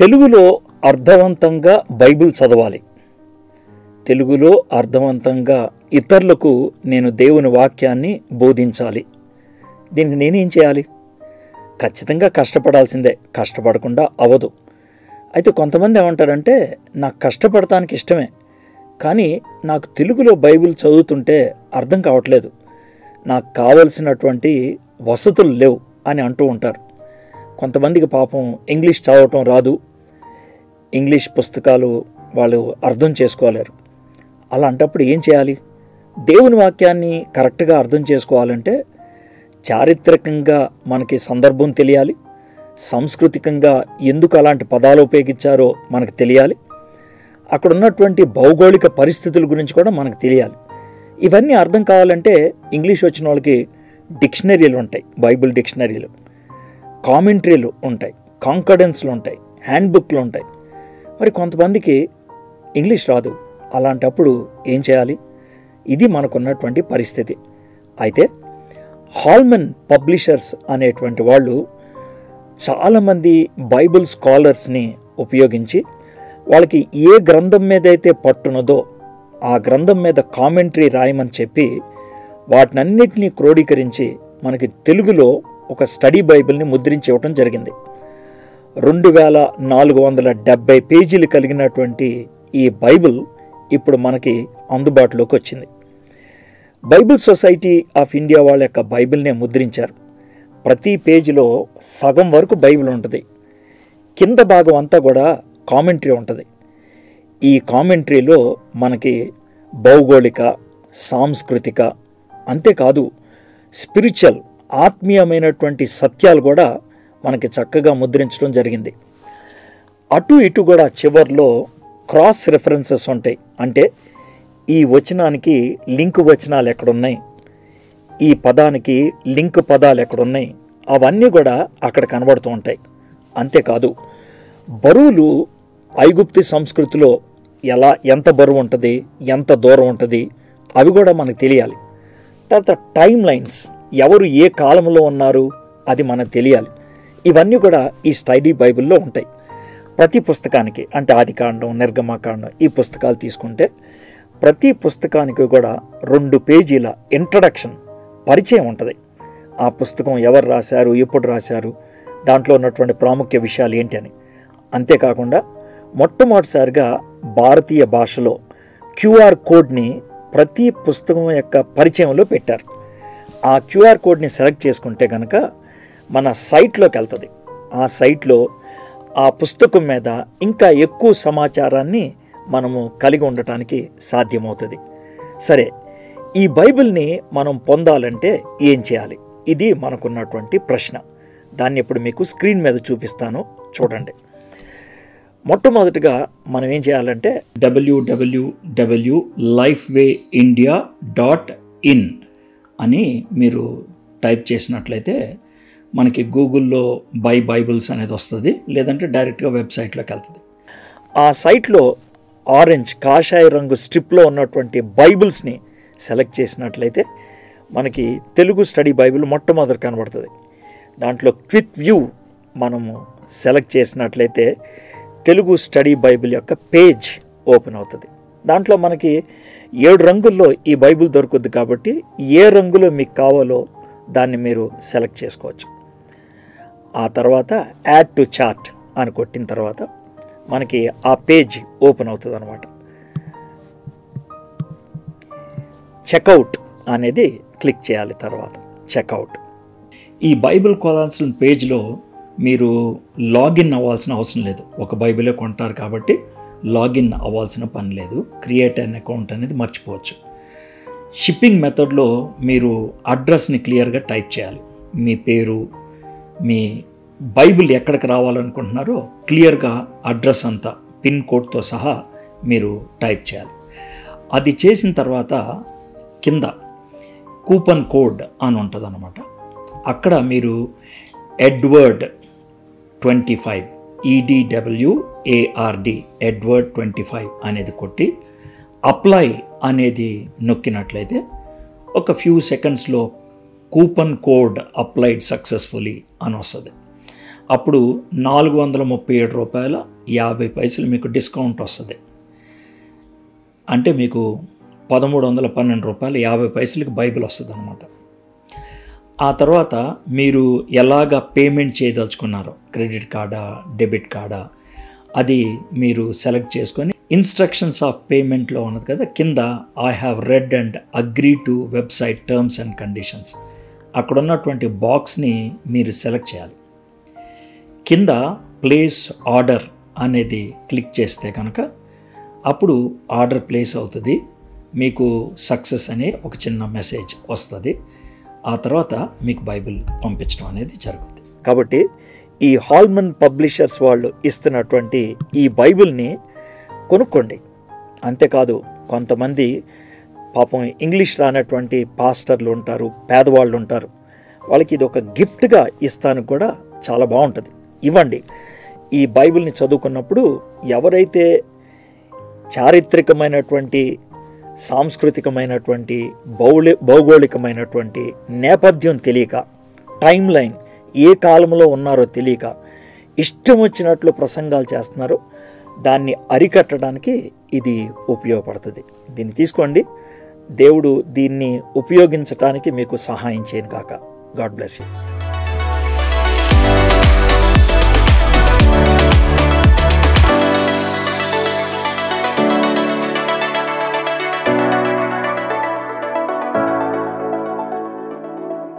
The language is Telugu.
తెలుగులో అర్థవంతంగా బైబిల్ చదవాలి తెలుగులో అర్థవంతంగా ఇతరులకు నేను దేవుని వాక్యాన్ని బోధించాలి దీనికి నేనేం చేయాలి ఖచ్చితంగా కష్టపడాల్సిందే కష్టపడకుండా అవదు అయితే కొంతమంది ఏమంటారంటే నాకు కష్టపడటానికి ఇష్టమే కానీ నాకు తెలుగులో బైబిల్ చదువుతుంటే అర్థం కావట్లేదు నాకు కావలసినటువంటి వసతులు లేవు అని అంటూ ఉంటారు కొంతమందికి పాపం ఇంగ్లీష్ చదవటం రాదు ఇంగ్లీష్ పుస్తకాలు వాళ్ళు అర్థం చేసుకోలేరు అలాంటప్పుడు ఏం చేయాలి దేవుని వాక్యాన్ని కరెక్ట్గా అర్థం చేసుకోవాలంటే చారిత్రకంగా మనకి సందర్భం తెలియాలి సాంస్కృతికంగా ఎందుకు అలాంటి పదాలు ఉపయోగించారో మనకు తెలియాలి అక్కడ ఉన్నటువంటి భౌగోళిక పరిస్థితుల గురించి కూడా మనకు తెలియాలి ఇవన్నీ అర్థం కావాలంటే ఇంగ్లీష్ వచ్చిన వాళ్ళకి డిక్షనరీలు ఉంటాయి బైబిల్ డిక్షనరీలు కామెంట్రీలు ఉంటాయి కాంకడెన్స్లు ఉంటాయి హ్యాండ్ బుక్లు ఉంటాయి మరి కొంతమందికి ఇంగ్లీష్ రాదు అలాంటప్పుడు ఏం చేయాలి ఇది మనకున్నటువంటి పరిస్థితి అయితే హాల్మన్ పబ్లిషర్స్ అనేటువంటి వాళ్ళు చాలామంది బైబిల్ స్కాలర్స్ని ఉపయోగించి వాళ్ళకి ఏ గ్రంథం మీద అయితే పట్టునదో ఆ గ్రంథం మీద కామెంటరీ రాయమని చెప్పి వాటినన్నిటినీ క్రోడీకరించి మనకి తెలుగులో ఒక స్టడీ బైబిల్ని ముద్రించి ఇవ్వటం జరిగింది రెండు వేల నాలుగు వందల డెబ్బై పేజీలు కలిగినటువంటి ఈ బైబిల్ ఇప్పుడు మనకి అందుబాటులోకి వచ్చింది బైబిల్ సొసైటీ ఆఫ్ ఇండియా వాళ్ళ యొక్క బైబిల్నే ముద్రించారు ప్రతి పేజీలో సగం వరకు బైబిల్ ఉంటుంది కింద భాగం అంతా కూడా కామెంటరీ ఉంటుంది ఈ కామెంటరీలో మనకి భౌగోళిక సాంస్కృతిక అంతేకాదు స్పిరిచువల్ ఆత్మీయమైనటువంటి సత్యాలు కూడా మనకి చక్కగా ముద్రించడం జరిగింది అటు ఇటు కూడా చివర్లో క్రాస్ రెఫరెన్సెస్ ఉంటాయి అంటే ఈ వచనానికి లింక్ వచనాలు ఎక్కడున్నాయి ఈ పదానికి లింక్ పదాలు ఎక్కడున్నాయి అవన్నీ కూడా అక్కడ కనబడుతూ ఉంటాయి అంతేకాదు బరువులు ఐగుప్తి సంస్కృతిలో ఎలా ఎంత బరువు ఉంటుంది ఎంత దూరం ఉంటుంది అవి కూడా మనకు తెలియాలి తర్వాత టైం లైన్స్ ఎవరు ఏ కాలంలో ఉన్నారు అది మనకు తెలియాలి ఇవన్నీ కూడా ఈ స్టడీ బైబిల్లో ఉంటాయి ప్రతి పుస్తకానికి అంటే ఆదికాండం నిర్గమకాండం ఈ పుస్తకాలు తీసుకుంటే ప్రతి పుస్తకానికి కూడా రెండు పేజీల ఇంట్రడక్షన్ పరిచయం ఉంటుంది ఆ పుస్తకం ఎవరు రాశారు ఎప్పుడు రాశారు దాంట్లో ఉన్నటువంటి ప్రాముఖ్య విషయాలు ఏంటి అని అంతేకాకుండా మొట్టమొదటిసారిగా భారతీయ భాషలో క్యూఆర్ కోడ్ని ప్రతి పుస్తకం యొక్క పరిచయంలో పెట్టారు ఆ క్యూఆర్ కోడ్ని సెలెక్ట్ చేసుకుంటే కనుక మన సైట్లోకి వెళ్తుంది ఆ సైట్లో ఆ పుస్తకం మీద ఇంకా ఎక్కువ సమాచారాన్ని మనము కలిగి ఉండటానికి సాధ్యమవుతుంది సరే ఈ బైబిల్ని మనం పొందాలంటే ఏం చేయాలి ఇది మనకున్నటువంటి ప్రశ్న దాన్ని ఇప్పుడు మీకు స్క్రీన్ మీద చూపిస్తాను చూడండి మొట్టమొదటిగా మనం ఏం చేయాలంటే W W W life way India dot in అని మీరు టైప్ చేసినట్లయితే మనకి గూగుల్లో బై బైబిల్స్ అనేది వస్తుంది లేదంటే డైరెక్ట్గా వెబ్సైట్లోకి వెళ్తుంది ఆ సైట్లో ఆరెంజ్ కాషాయ రంగు స్ట్రిప్లో ఉన్నటువంటి బైబిల్స్ని సెలెక్ట్ చేసినట్లయితే మనకి తెలుగు స్టడీ బైబిల్ మొట్టమొదటి కనబడుతుంది దాంట్లో క్విక్ వ్యూ మనము సెలెక్ట్ చేసినట్లయితే తెలుగు స్టడీ బైబిల్ యొక్క పేజ్ ఓపెన్ అవుతుంది దాంట్లో మనకి ఏడు రంగుల్లో ఈ బైబిల్ దొరుకుద్ది కాబట్టి ఏ రంగులో మీకు కావాలో దాన్ని మీరు సెలెక్ట్ చేసుకోవచ్చు ఆ తర్వాత యాడ్ టు చార్ట్ అని కొట్టిన తర్వాత మనకి ఆ పేజ్ ఓపెన్ అవుతుంది అనమాట చెక్అవుట్ అనేది క్లిక్ చేయాలి తర్వాత చెక్అవుట్ ఈ బైబిల్ కొనాల్సిన పేజ్లో మీరు లాగిన్ అవ్వాల్సిన అవసరం లేదు ఒక బైబిలే కొంటారు కాబట్టి లాగిన్ అవ్వాల్సిన పని లేదు క్రియేట్ అన్ అకౌంట్ అనేది మర్చిపోవచ్చు షిప్పింగ్ మెథడ్లో మీరు అడ్రస్ని క్లియర్గా టైప్ చేయాలి మీ పేరు మీ బైబిల్ ఎక్కడికి రావాలనుకుంటున్నారో క్లియర్గా అడ్రస్ అంతా పిన్ కోడ్తో సహా మీరు టైప్ చేయాలి అది చేసిన తర్వాత కింద కూపన్ కోడ్ అని ఉంటుంది అనమాట అక్కడ మీరు Edward twenty five E D W A R D Edward twenty five అనేది కొట్టి అప్లై అనేది నొక్కినట్లయితే ఒక ఫ్యూ సెకండ్స్లో కూపన్ కోడ్ అప్లైడ్ సక్సెస్ఫుల్లీ అని వస్తుంది అప్పుడు నాలుగు వందల ముప్పై ఏడు రూపాయల యాభై పైసలు మీకు డిస్కౌంట్ వస్తుంది అంటే మీకు పదమూడు వందల పన్నెండు రూపాయలు యాభై పైసలకి బైబిల్ వస్తుంది అనమాట ఆ తర్వాత మీరు ఎలాగ పేమెంట్ చేయదలుచుకున్నారో క్రెడిట్ కార్డా డెబిట్ కార్డా అది మీరు సెలెక్ట్ చేసుకొని ఇన్స్ట్రక్షన్స్ ఆఫ్ పేమెంట్లో ఉన్నది కదా కింద I have read and agree to website terms and conditions అక్కడ ఉన్నటువంటి బాక్స్ని మీరు సెలెక్ట్ చేయాలి కింద ప్లేస్ ఆర్డర్ అనేది క్లిక్ చేస్తే కనుక అప్పుడు ఆర్డర్ ప్లేస్ అవుతుంది మీకు సక్సెస్ అనే ఒక చిన్న మెసేజ్ వస్తుంది ఆ తర్వాత మీకు బైబిల్ పంపించడం అనేది జరుగుతుంది కాబట్టి ఈ హాల్మన్ పబ్లిషర్స్ వాళ్ళు ఇస్తున్నటువంటి ఈ బైబిల్ని కొనుక్కోండి అంతేకాదు కొంతమంది పాపం ఇంగ్లీష్ రానటువంటి పాస్టర్లు ఉంటారు పేదవాళ్ళు ఉంటారు వాళ్ళకి ఇది ఒక గిఫ్ట్గా ఇస్తాను కూడా చాలా బాగుంటుంది ఇవ్వండి ఈ బైబిల్ని చదువుకున్నప్పుడు ఎవరైతే చారిత్రకమైనటువంటి సాంస్కృతికమైనటువంటి భౌలి భౌగోళికమైనటువంటి నేపథ్యం తెలియక టైం లైన్ ఏ కాలంలో ఉన్నారో తెలియక ఇష్టం వచ్చినట్లు ప్రసంగాలు చేస్తున్నారో దాన్ని అరికట్టడానికి ఇది ఉపయోగపడుతుంది దీన్ని తీసుకోండి దేవుడు దీన్ని ఉపయోగించడానికి మీకు సహాయం చేయను కాక గాడ్ బ్లెస్ యూ